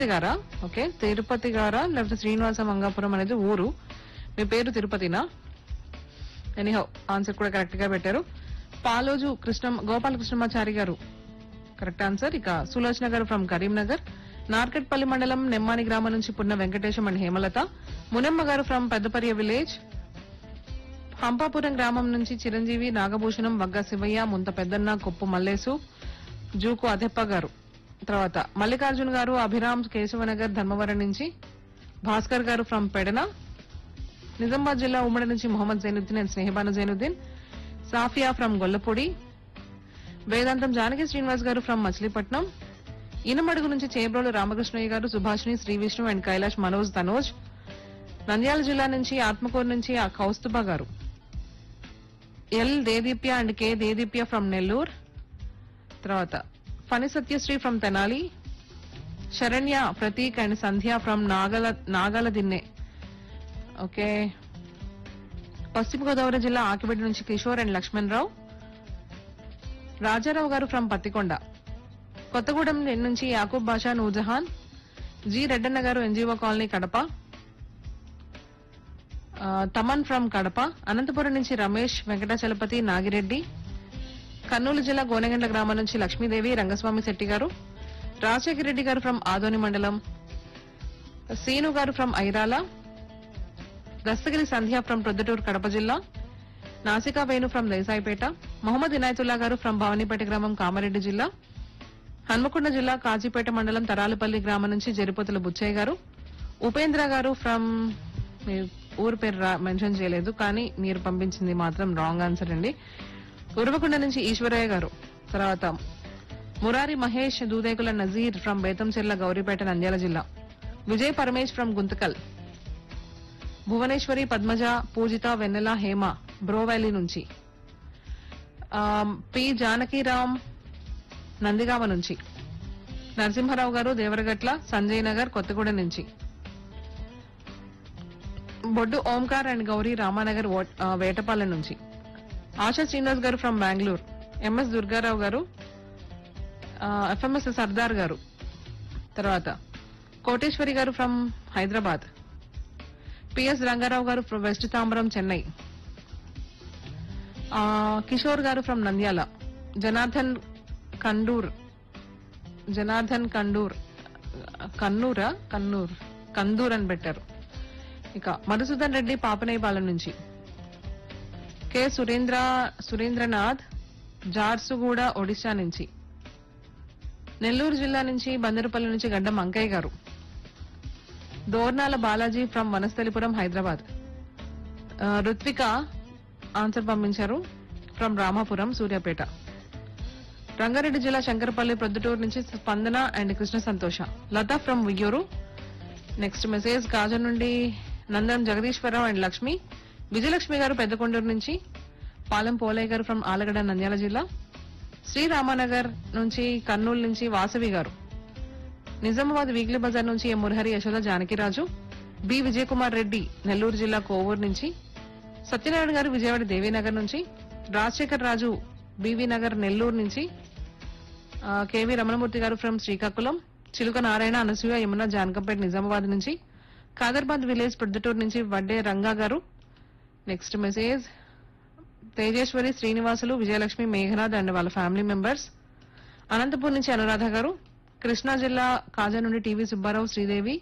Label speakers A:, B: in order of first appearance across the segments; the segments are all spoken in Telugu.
A: గారా ఓకే తిరుపతి గారా లేకపోతే శ్రీనివాస మంగాపురం అనేది ఊరు మీ పేరు తిరుపతినా ఎనీహౌ ఆన్సర్ కూడా కరెక్ట్ గా పెట్టారు పాలోజు కృష్ణ గోపాలకృష్ణమాచారి గారు కరెక్ట్ ఆన్సర్ ఇక సులోచన గారు ఫ్రమ్ కరీంనగర్ నార్కట్పల్లి మండలం నెమ్మాని గ్రామం నుంచి పున్న వెంకటేశం అండ్ హేమలత మునమ్మ గారు ఫ్రమ్ పెద్దపర్య విలేజ్ హంపాపురం గ్రామం నుంచి చిరంజీవి నాగభూషణం వగ్గ శివయ్య ముంత పెద్దన్న కొప్పు మల్లేసు జూకు అదెప్ప గారు తర్వాత మల్లికార్జున్ గారు అభిరామ్ కేశవనగర్ ధర్మవరం నుంచి భాస్కర్ గారు ఫ్రమ్ పెడన నిజామాబాద్ జిల్లా ఉమ్మడి నుంచి మొహమ్మద్ జైనుద్దీన్ అండ్ స్నేహబాను జైనుద్దీన్ సాఫియా ఫ్రమ్ గొల్లపూడి వేదాంతం జానకి శ్రీనివాస్ గారు ఫ్రమ్ మచిలీపట్నం ఇనమడుగు నుంచి చేబ్రోలు రామకృష్ణయ్య గారు సుభాషిణి శ్రీ విష్ణు అండ్ కైలాష్ మనోజ్ తనోజ్ నంద్యాల జిల్లా నుంచి ఆత్మకూరు నుంచి ఆ కౌస్తుభ గారు L Deedeepya and K Deedeepya from Nellore తర్వాత Phani Satyasri from Tenali Saranya Prateek and Sandhya from Nagala Nagaladinne okay Paschima Godavari జిల్లా ఆకిబెడ్డి నుంచి కిషోర్ అండ్ లక్ష్మణ్ రావు రాజారావు గారు ఫ్రమ్ పత్తికొండ కొత్తగూడెం నుంచి యాకూబ్ బాషా నూజహాన్ జి రెడ్డన్న గారు ఎన్జీఓ కాలనీ కడప ఆ, తమన్ ఫ్రమ్ కడప అనంతపురం నుంచి రమేష్ వెంకటాచలపతి నాగిరెడ్డి కర్నూలు జిల్లా గోనెగండ్ల గ్రామం నుంచి లక్ష్మీదేవి రంగస్వామి శెట్టి గారు రాజశేఖర రెడ్డి గారు ఫ్రమ్ ఆదోని మండలం సీను గారు ఫ్రమ్ ఐరాల దస్తగిరి సంధ్య ఫ్రమ్ ప్రొద్దుటూరు కడప జిల్లా నాసికా వేణు ఫ్రమ్ దేశాయిపేట మొహమ్మద్ ఇనాయతుల్లా గారు ఫ్రమ్ భవానీపేట గ్రామం కామారెడ్డి జిల్లా హన్మకొండ జిల్లా కాజీపేట మండలం తరాలపల్లి గ్రామం నుంచి జరిపోతుల బుచ్చయ్య గారు ఉపేంద్ర గారు ఫ్రమ్ మీ ఊరు పేరు రా- మెన్షన్ చేయలేదు కానీ మీరు పంపించింది మాత్రం రాంగ్ ఆన్సర్ అండి ఉరవకొండ నుంచి ఈశ్వరయ్య గారు తర్వాత మురారి మహేష్ దూదేకుల నజీర్ ఫ్రమ్ బేతంచెర్ల గౌరీపేట నంద్యాల జిల్లా విజయ్ పరమేష్ ఫ్రమ్ గుంతకల్ భువనేశ్వరి పద్మజ పూజిత వెన్నెల హేమ బ్రో వ్యాలీ నుంచి ఆమ్, పి జానకిరామ్ నందిగామ నుంచి నరసింహారావు గారు దేవరగట్ల సంజయ్ నగర్ కొత్తగూడెం నుంచి బొడ్డు ఓంకార్ అండ్ గౌరీ రామానగర్ ఓట్- ఆ, వేటపాలెం నుంచి ఆశా శ్రీనివాస్ గారు ఫ్రమ్ బెంగళూరు ఎంఎస్ దుర్గారావు గారు ఎఫ్ఎంఎస్ సర్దార్ గారు తర్వాత కోటేశ్వరి గారు ఫ్రమ్ హైదరాబాద్ పిఎస్ రంగారావు గారు ఫ్రమ్ వెస్ట్ తాంబరం చెన్నై ఆ, కిషోర్ గారు ఫ్రమ్ నంద్యాల జనార్దన్ కండూర్ జనార్దన్ కండూర్ కన్నూరా కన్నూర్ కందూర్ అని పెట్టారు ఇక మధుసూదన్ రెడ్డి పాపనేపాలెం నుంచి కె సురేంద్ర సురేంద్రనాథ్ జార్సుగూడ ఒడిశా నుంచి నెల్లూరు జిల్లా నుంచి బందరుపల్లి నుంచి గడ్డం అంకయ్య గారు దోర్నాల బాలాజీ ఫ్రమ్ వనస్థలిపురం హైదరాబాద్ ఆ, రుత్విక ఆన్సర్ పంపించారు ఫ్రమ్ రామాపురం సూర్యాపేట రంగారెడ్డి జిల్లా శంకరపల్లి ప్రొద్దుటూరు నుంచి Spandana and Krishna Santosha Latha from Uyyuru next message Kajan నుండి నందన్ జగదీశ్వరరావు అండ్ లక్ష్మి విజయలక్ష్మి గారు పెద్దకొండూరు నుంచి పాలెం పోలయ్య గారు ఫ్రమ్ ఆలగడ్డ నంద్యాల జిల్లా శ్రీరామానగర్ నుంచి కర్నూలు నుంచి వాసవి గారు నిజామాబాద్ వీక్లీ బజార్ నుంచి ఎం మురహరి యశోద జానకిరాజు బి విజయకుమార్ రెడ్డి నెల్లూరు జిల్లా కోవూరు నుంచి సత్యనారాయణ గారు విజయవాడ దేవీనగర్ నుంచి రాజశేఖర్ రాజు బీవీ నగర్ నెల్లూరు నుంచి ఆ, కేవీ రమణమూర్తి గారు ఫ్రమ్ శ్రీకాకుళం చిలుక నారాయణ అనసూయ యమున జానకంపేట నిజామాబాద్ నుంచి కాదర్బాద్ విలేజ్ ప్రొద్దుటూరు నుంచి వడ్డే రంగా గారు next message Tejeswari Srinivasulu Vijayalakshmi Meghanath and వాళ్ళ ఫ్యామిలీ మెంబర్స్ అనంతపూర్ నుంచి అనురాధ గారు కృష్ణా జిల్లా కాజా నుండి TV Subbarao Sridevi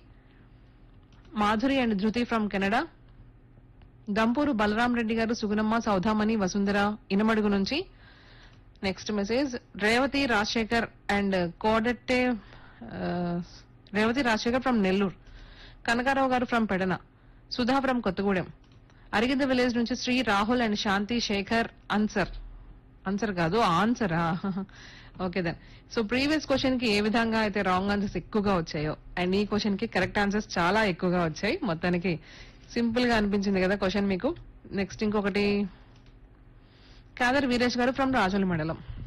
A: Madhuri and Dhruti from Canada Dampuru Balaram Reddy గారు సుగుణమ్మ సౌధామణి వసుంధర ఇనమడుగు నుంచి next message Revathi Rajasekhar and కోడెట్టే ఆ, రేవతి రాజశేఖర్ ఫ్రమ్ నెల్లూరు కనకారావు గారు from Pedana Sudha from Kothagudem Arigidda village నుంచి Sri Rahul and Shanti Sekhar answer answer కాదు ఆన్సరా okay then so previous question కి ఏ విధంగా అయితే రాంగ్ ఆన్సర్స్ ఎక్కువగా వచ్చాయో అండ్ ఈ క్వశ్చన్ కి కరెక్ట్ ఆన్సర్స్ చాలా ఎక్కువగా వచ్చాయి మొత్తానికి సింపుల్ గా అనిపించింది కదా క్వశ్చన్ మీకు నెక్స్ట్ ఇంకొకటి కాదర్ వీరేష్ గారు ఫ్రమ్ రాజోలి మండలం